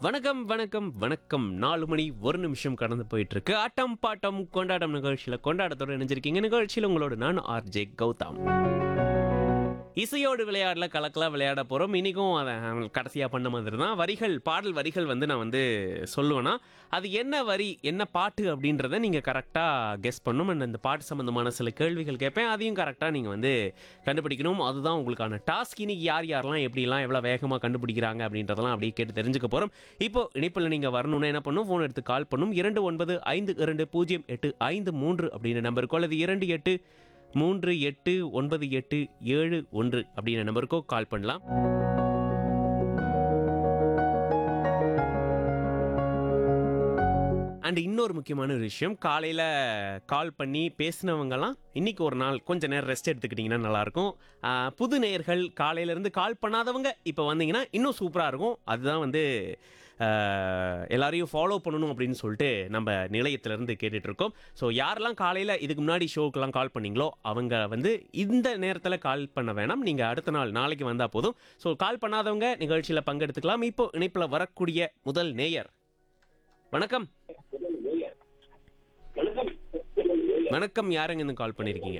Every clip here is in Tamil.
வணக்கம் வணக்கம் வணக்கம் நாலு மணி ஒரு நிமிஷம் கடந்து போயிட்டு இருக்கு ஆட்டம் பாட்டம் கொண்டாட்டம் நிகழ்ச்சியில கொண்டாட்டத்தோட இணைஞ்சிருக்கீங்க நிகழ்ச்சியில் உங்களோட நான் ஆர்ஜே கௌதம் இசையோடு விளையாடல கலக்கலாக விளையாட போகிறோம் இன்றைக்கும் அதை கடைசியாக பண்ண மாதிரி தான் வரிகள் பாடல் வரிகள் வந்து நான் வந்து சொல்லுவேன்னா அது என்ன வரி என்ன பாட்டு அப்படின்றத நீங்கள் கரெக்டாக கெஸ் பண்ணணும் and அந்த பாட்டு சம்மந்தமான சில கேள்விகள் கேட்பேன் அதையும் கரெக்டாக நீங்கள் வந்து கண்டுபிடிக்கணும் அதுதான் உங்களுக்கான டாஸ்க் இன்னைக்கு யார் யாரெல்லாம் எப்படிலாம் எவ்வளோ வேகமாக கண்டுபிடிக்கிறாங்க அப்படின்றதெல்லாம் அப்படியே கேட்டு தெரிஞ்சுக்க போகிறோம் இப்போ இணைப்பில் நீங்கள் வரணும்னா என்ன பண்ணும் ஃபோன் எடுத்து கால் பண்ணும் இரண்டு ஒன்பது ஐந்து இரண்டு பூஜ்ஜியம் எட்டு ஐந்து மூன்று அப்படின்ற நம்பருக்கோ அல்லது இரண்டு எட்டு மூன்று எட்டு ஒன்பது எட்டு ஏழு ஒன்று அப்படின்ற நம்பருக்கோ கால் பண்ணலாம் அண்ட் இன்னொரு முக்கியமான ஒரு விஷயம் காலையில் கால் பண்ணி பேசினவங்கலாம் இன்னைக்கு ஒரு நாள் கொஞ்ச நேரம் ரெஸ்ட் எடுத்துக்கிட்டிங்கன்னா நல்லாயிருக்கும் ஆஹ், புது நேயர்கள் காலையிலேருந்து கால் பண்ணாதவங்க இப்போ வந்தீங்கன்னா இன்னும் சூப்பராக இருக்கும் அதுதான் வந்து ஆஹ், எல்லாரையும் ஃபாலோ பண்ணணும் அப்படின்னு சொல்லிட்டு நம்ம நிலையத்திலேருந்து கேட்டுட்ருக்கோம் ஸோ யாரெல்லாம் காலையில் இதுக்கு முன்னாடி ஷோக்கெல்லாம் கால் பண்ணீங்களோ அவங்க வந்து இந்த நேரத்தில் கால் பண்ண வேணாம் நீங்கள் அடுத்த நாள் நாளைக்கு வந்தால் போதும் ஸோ கால் பண்ணாதவங்க நிகழ்ச்சியில் பங்கெடுத்துக்கலாம் இப்போ இணைப்பில் வரக்கூடிய முதல் நேயர் வணக்கம் வணக்கம் யாருங்க இருந்து கால் பண்ணிருக்கீங்க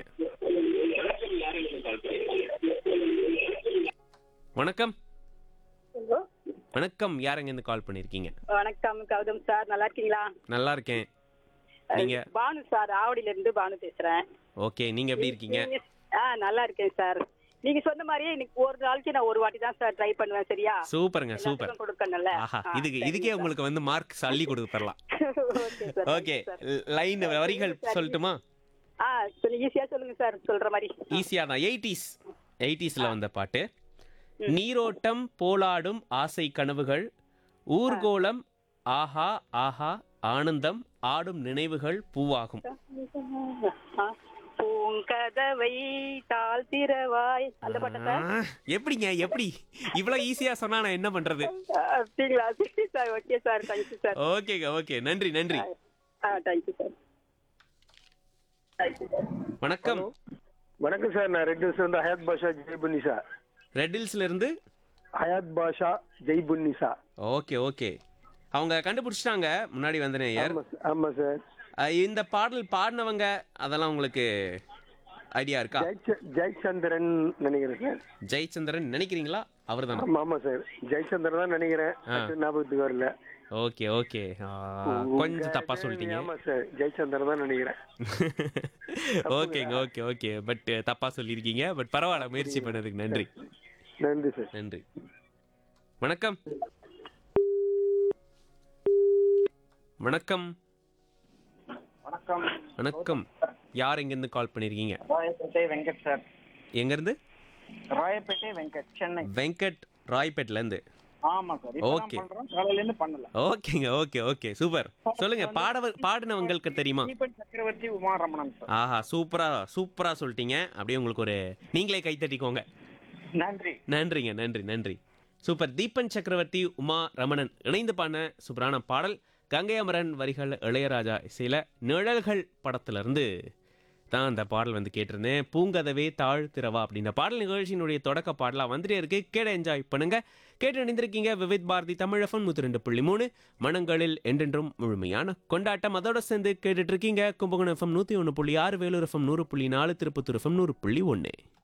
வணக்கம் ஹலோ வணக்கம் யாருங்க இருந்து கால் பண்ணிருக்கீங்க வணக்கம் கௌதம் சார் நல்லா இருக்கீங்களா நல்லா இருக்கேன் நீங்க பானு சார் ஆவடியில இருந்து பானு பேசுறேன் ஓகே நீங்க எப்படி இருக்கீங்க நீங்க- ஆ நல்லா இருக்கேன் சார் நீங்க சொன்ன மாதிரியே இன்னைக்கு ஒரு நாளைக்கு நான் ஒரு வாட்டி தான் சார் ட்ரை பண்ணுவேன் சரியா சூப்பருங்க சூப்பர் எல்லாத்துக்கும் கொடுக்கணும்ல ஆஹா ஆ, இதுக்கு சரிங்க இதுக்கே சார். உங்களுக்கு வந்து மார்க் அள்ளி கொடுத்து தரலாம் okay sir okay thank you, sir. Line வரிகள் சொல்லட்டுமா ஆ சொல்லுங்க ஈஸியா சொல்லுங்க சார் சொல்ற மாதிரி ஈஸியா தான் எயிட்டிஸ் எயிட்டிஸ்ல வந்த பாட்டு நீரோட்டம் போலாடும் ஆசை கனவுகள் ஊர்கோலம் ஆஹா ஆஹா ஆனந்தம் ஆடும் நினைவுகள் பூவாகும் ஆ, பூங்கதவை தாழ்த்திரவாய் அந்த பாட்டா சார் ஆ, எப்படிங்க எப்படி இவ்வளவு ஈஸியா சொன்னா நான் என்ன பண்றது ஆ, அப்படிங்களா சரி sir okay sir thank you sir ஓகேங்க ஓகே நன்றி நன்றி ஆ தேங்க்யூ சார் வணக்கம் வணக்கம் சார் நான் ரெட் ஹில்ஸ் வந்து ஹயாத் பாஷா ஜெய்புன்னிசா ரெட் ஹில்ஸ்ல இருந்து ஹயாத் பாஷா ஜெய்புன்னிசா ஓகே ஓகே அவங்க கண்டுபிடிச்சிட்டாங்க முன்னாடி வந்த நேயர் ஆமா சார் ஆமா சார் அஹ், இந்த பாடல் பாடினவங்க அதெல்லாம் உங்களுக்கு ஐடியா இருக்கா ஜெயச்ச- ஜெயச்சந்திரன் நினைக்கிறேன் சார் ஜெயச்சந்திரன் நினைக்கிறீங்களா அவர் தானே ஆமா ஆமா சார் ஜெயச்சந்திரன் தான் நினைக்கிறேன் டக்கு ஞாபகத்துக்கு வரல ஓகே ஓகே கொஞ்சம் தப்பா சொல்லிட்டீங்க ஆமா சார் ஜெயச்சந்திரன் தான் நினைக்கிறேன் ஓகேங்க ஓகே ஓகே பட் தப்பா சொல்லியிருக்கீங்க பட் பரவாயில்ல முயற்சி பண்ணதுக்கு நன்றி நன்றி சார் நன்றி வணக்கம் வணக்கம் வணக்கம் வணக்கம் யார் எங்கேருந்து கால் பண்ணியிருக்கீங்க ராயப்பேட்டை வெங்கட் சார் எங்கேருந்து ராயப்பேட்டை வெங்கட் சென்னை வெங்கட் ராய்பேட்லேருந்து ஆமா சார் இப்போ Okay. பண்றோம் காலையில இருந்து பண்ணல ஓகேங்க ஓகே ஓகே சூப்பர் சொல்லுங்க பாடவர் பாடினவங்களுக்கு தெரியுமா தீபன் சக்கரவர்த்தி உமா ரமணன் சார் ஆஹா சூப்பரா சூப்பரா சொல்லிட்டீங்க அப்படியே உங்களுக்கு ஒரு நீங்களே கை தட்டிக்கோங்க நன்றி நன்றிங்க நன்றி நன்றி சூப்பர் தீபன் சக்கரவர்த்தி உமா ரமணன் இணைந்து பாடின சூப்பரான பாடல் கங்கை அமரன் வரிகள் இளையராஜா இசையில நிழல்கள் படத்துல இருந்து தான் அந்த பாடல் வந்து கேட்டிருந்தேன் பூங்கதவே தாழ் திரவா அப்படின்ற பாடல் நிகழ்ச்சியினுடைய தொடக்க பாடலா வந்துட்டே இருக்கு கேட என்ஜாய் பண்ணுங்க கேட்டு இணைந்திருக்கீங்க விவித் பாரதி தமிழஃபன் நூத்தி ரெண்டு புள்ளி மூணு மனங்களில் என்றென்றும் முழுமையான கொண்டாட்டம் அதோட சேர்ந்து கேட்டுட்டு இருக்கீங்க கும்பகோணம் எஃப்எம் நூத்தி ஒன்று புள்ளி ஆறு வேலூர் எஃப்எம் நூறு புள்ளி நாலு திருப்பத்தூர் எஃப்எம் நூறு புள்ளி ஒன்று